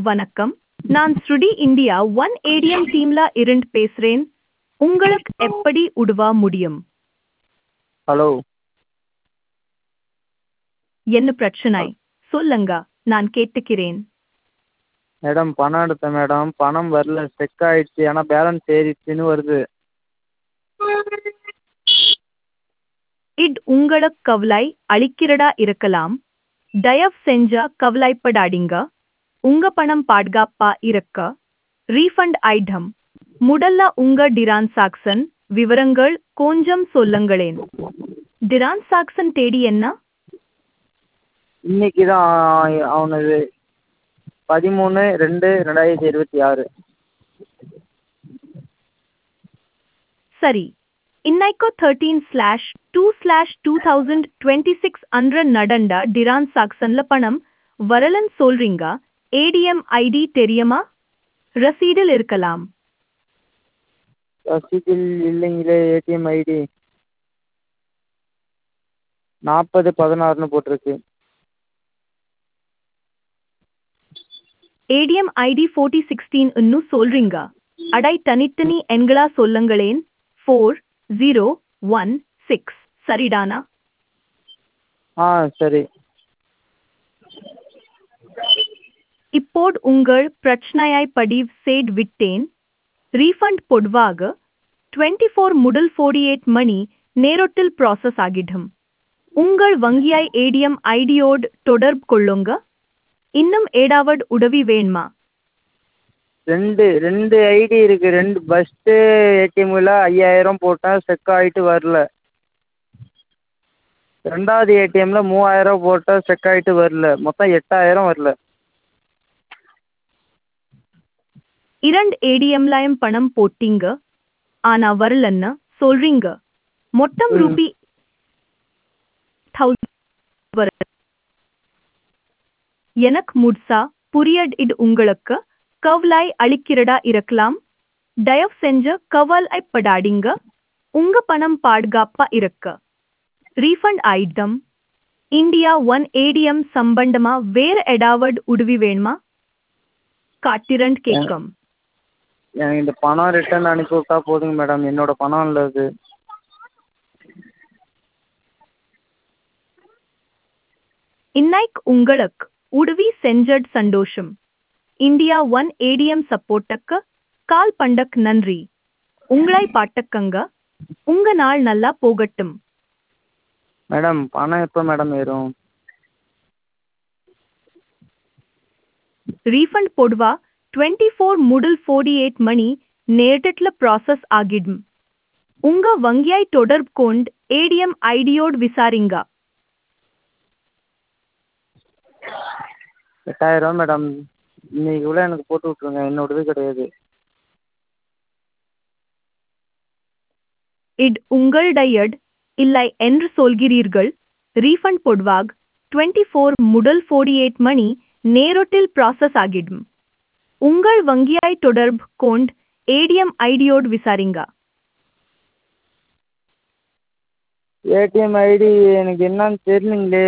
வணக்கம் நான் ஸ்ருடி இந்தியா ஒன் ஏடிஎம் டீம்ல இருந்து பேசுறேன் உங்களுக்கு எப்படி உதவ முடியும் ஹலோ என்ன பிரச்சனை சொல்லுங்க நான் கேட்டுக்கிறேன் மேடம் பணம் எடுத்தேன் மேடம் பணம் வரல ஸ்டெக் ஆயிடுச்சு ஆனால் பேலன்ஸ் ஏறிடுச்சுன்னு வருது இட் உங்களுக்கு கவலை அளிக்கிறதா இருக்கலாம் தயவு செஞ்சா கவலைப்படாதீங்க உங்க பணம் பாதுகாப்பா இருக்க ரீஃபண்ட் ஐட்டம் முதல்ல உங்க டிரான்சாக்சன் விவரங்கள் கொஞ்சம் சொல்லுங்களேன் டிரான்சாக்சன் தேடி என்ன இன்னைக்கு தான் அவனது பதிமூணு ரெண்டு ரெண்டாயிரத்தி இருபத்தி ஆறு சரி இன்னைக்கு thirteen slash two slash two thousand twenty six அன்ற நடந்த டிரான்சாக்சன்ல பணம் வரலன்னு சொல்றீங்க ஏடிஎம் ஐடி தெரியுமா ரசீடில் இருக்கலாம் ரசீதில் இல்லைங்களே ஏடிஎம் ஐடி நாற்பது பதினாறுன்னு போட்டிருக்கு ஏடிஎம் ஐடி ஃபோர்ட்டி சிக்ஸ்டீன் இன்னும் சொல்றீங்க அடை தனித்தனி எண்களா சொல்லுங்களேன் ஃபோர் ஜீரோ ஒன் சிக்ஸ் சரிடானா ஆ சரி இப்போது உங்கள் பிரச்சனையை பதிவு செய்து விட்டேன் ரீஃபண்ட் பொதுவாக டுவெண்ட்டி ஃபோர் முதல் ஃபோர்டி எயிட் மணி நேரத்தில் ப்ராசஸ் ஆகிடும் உங்கள் வங்கியை ஏடிஎம் ஐடியோடு தொடர்பு கொள்ளுங்க இன்னும் ஏதாவது உதவி வேணுமா ரெண்டு ரெண்டு ஐடி இருக்கு ரெண்டு ஃபஸ்ட்டு ஏடிஎம்மில் ஐயாயிரம் போட்டேன் ஸ்டெக் ஆகிட்டு வரல ரெண்டாவது ஏடிஎம்மில் மூவாயிரம் போட்டேன் ஸ்டெக் ஆகிட்டு வரல மொத்தம் எட்டாயிரம் வரல இரண்டு ஏடிஎம்லயும் பணம் போட்டீங்க ஆனா வரலன்னு சொல்றீங்க மொத்தம் ம். ரூபி தௌசண்ட் எனக்கு முட்சா புரியட் இது உங்களுக்கு கவலை அளிக்கிறதா இருக்கலாம் தயவு செஞ்சு கவலைப்படாதீங்க உங்க பணம் பாதுகாப்பா இருக்க refund item India One ATM சம்பந்தமா வேற ஏதாவது உதவி வேணுமா காட்டிரண்ட் கேட்கும் எனக்கு இந்த பணம் ரிட்டர்ன் அனுப்பி விட்டா போதுங்க மேடம் என்னோட பணம் இல்லை அது இன்னைக்கு உங்களுக்கு உதவி செஞ்சட் சந்தோஷம் இந்தியா ஒன் ஏடிஎம் சப்போர்ட்டுக்கு கால் பண்டக் நன்றி உங்களை பாட்டக்கங்க உங்க நாள் நல்லா போகட்டும் மேடம் பணம் எப்போ மேடம் ஏறும் ரீஃபண்ட் பொதுவா டுவெண்ட்டி ஃபோர் முதல் ஃபோர்டி எயிட் மணி நேரத்தில் ப்ராசஸ் ஆகிடும் உங்க வங்கியை தொடர்பு கொண்டு ஏடிஎம் ஐடியோடு விசாரிங்க எட்டாயிரம் மேடம் இன்னைக்கு கூட எனக்கு போட்டு விட்ருங்க என்னோடது கிடையாது இட் உங்களுடையது இல்லை என்று சொல்கிறீர்கள் ரீஃபண்ட் பொதுவாக டுவெண்ட்டி ஃபோர் முதல் ஃபோர்டி எயிட் மணி நேரத்தில் ப்ராசஸ் ஆகிடும் உங்கள் வங்கியை தொடர்பு கொண்டு ஏடிஎம் ஐடியோடு விசாரிங்க ஏடிஎம் ஐடி எனக்கு என்னன்னு தெரியலங்களே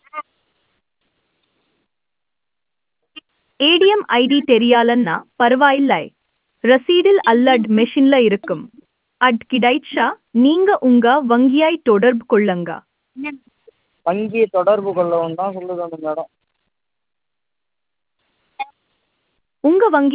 ஏடிஎம் ஐடி தெரியாலன்னா பரவாயில்லை ரசீடில் அல்லட் மெஷின்ல இருக்கும் அட் கிடைச்சா நீங்க உங்க வங்கியை தொடர்பு கொள்ளுங்க வங்கி தொடர்பு கொள்ளவும் தான் சொல்லுது அந்த மேடம் உங்க வங்கி